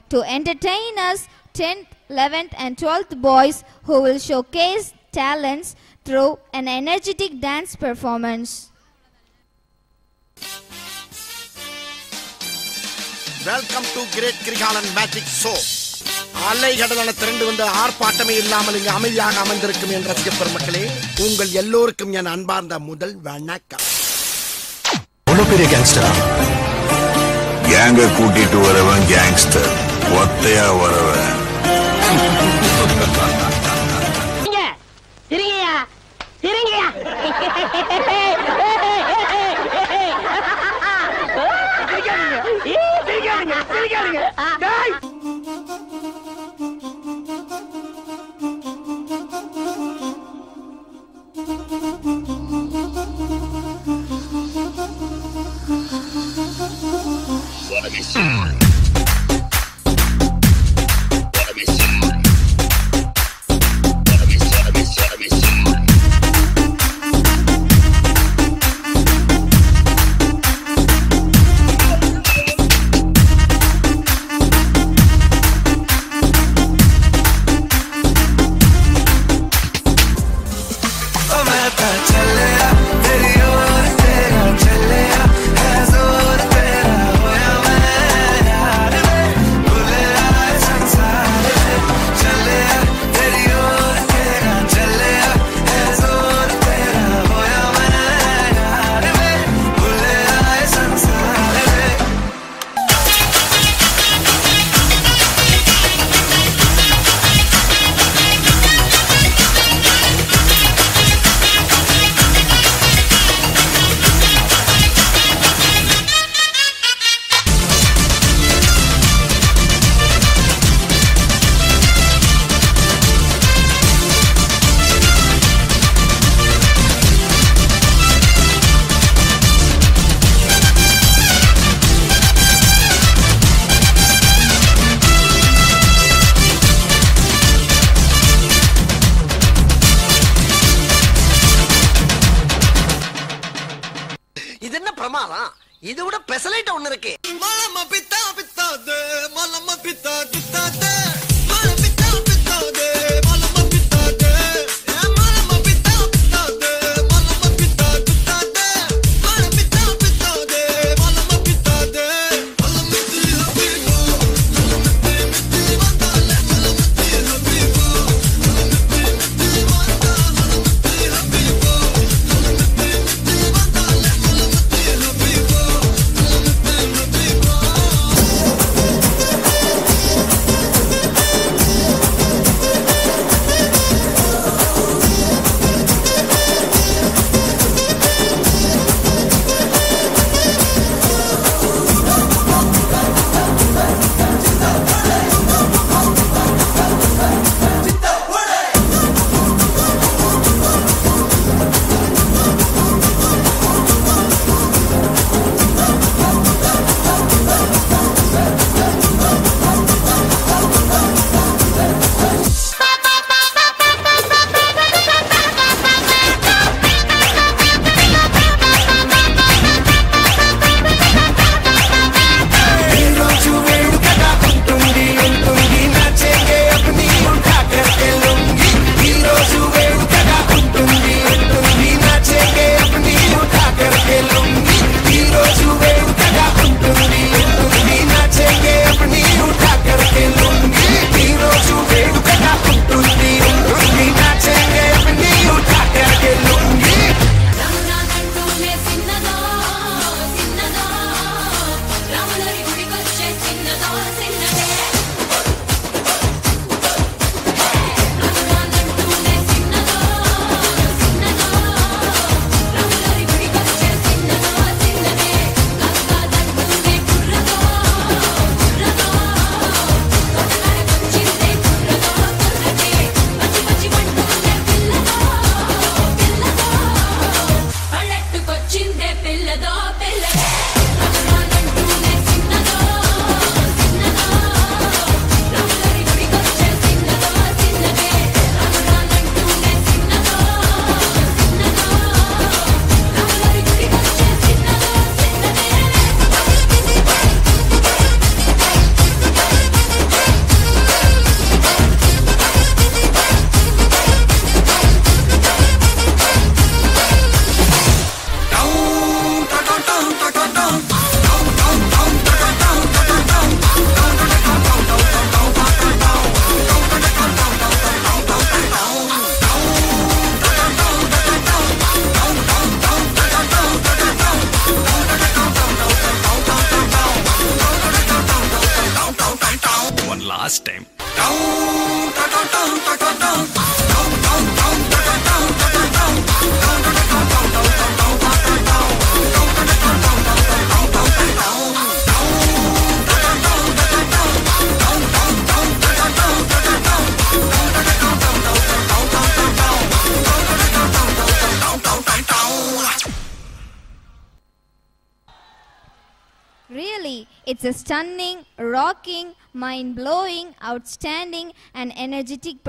to entertain us 10th, 11th, and 12th boys who will showcase talents through an energetic dance performance. Welcome to great Kirikalan magic show அலைகடலான திரண்டு வந்து ஆர்ப்பாட்டமே இல்லாமல் இங்கு அமைதியாக அமர்ந்திருக்கும் என் ரசிக பெருமக்களே உங்கள் எல்லோருக்கும் என் அன்பார்ந்த முதல் வணக்கம் அவ்வளோ பெரிய கேங்ஸ்டரா கேங்க கூட்டிட்டு வரவன் கேங்ஸ்டர் ஒத்தையா வரவன் திருங்கயா திருங்கயா last time Really, it's a stunning, rocking, mind blowing, outstanding, and energetic